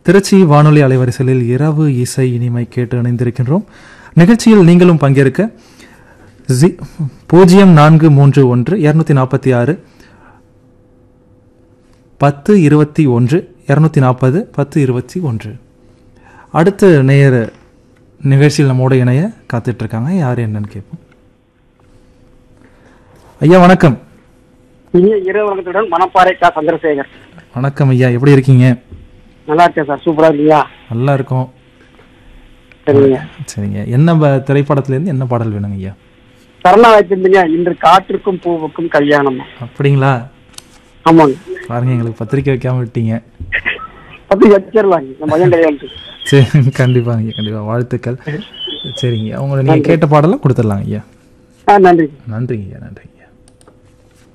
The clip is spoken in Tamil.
திருச்சி வானொலி அலைவரிசையில் இரவு இசை இனிமை கேட்டு இணைந்திருக்கின்றோம் நிகழ்ச்சியில் நீங்களும் பங்கேற்க ஜி பூஜ்ஜியம் நான்கு மூன்று ஒன்று இரநூத்தி நாற்பத்தி ஆறு பத்து இருபத்தி ஒன்று இரநூத்தி நாற்பது பத்து இருபத்தி ஒன்று அடுத்த நேயர் நிகழ்ச்சியில் நம்மோட இணைய காத்துட்டு இருக்காங்க யார் என்னன்னு கேட்போம் ஐயா வணக்கம் இனிய இரவு வணக்கத்துடன் மணப்பாறை கா சந்திரசேகர் வணக்கம் ஐயா எப்படி இருக்கீங்க நல்லா இருக்கேன் சார் சூப்பரா இருக்கீங்களா நல்லா இருக்கோம் சரிங்க சரிங்க என்ன ப- திரைப்படத்துலேருந்து என்ன பாடல் வேணுங்க ஐயா சரணா வச்சிருந்தீங்க இன்று காற்றுக்கும் பூவுக்கும் கல்யாணம் அப்படிங்களா ஆமாங்க பாருங்க எங்களுக்கு பத்திரிக்கை வைக்காம விட்டீங்க பத்தி வச்சிடலாங்க நம்ம பையன் கல்யாணத்துக்கு சரி கண்டிப்பாங்க ஐயா கண்டிப்பா வாழ்த்துக்கள் சரிங்க உங்களை நீங்கள் கேட்ட பாடலாம் கொடுத்துடலாங்க ஐயா ஆ நன்றி நன்றிங்க ஐயா நன்றி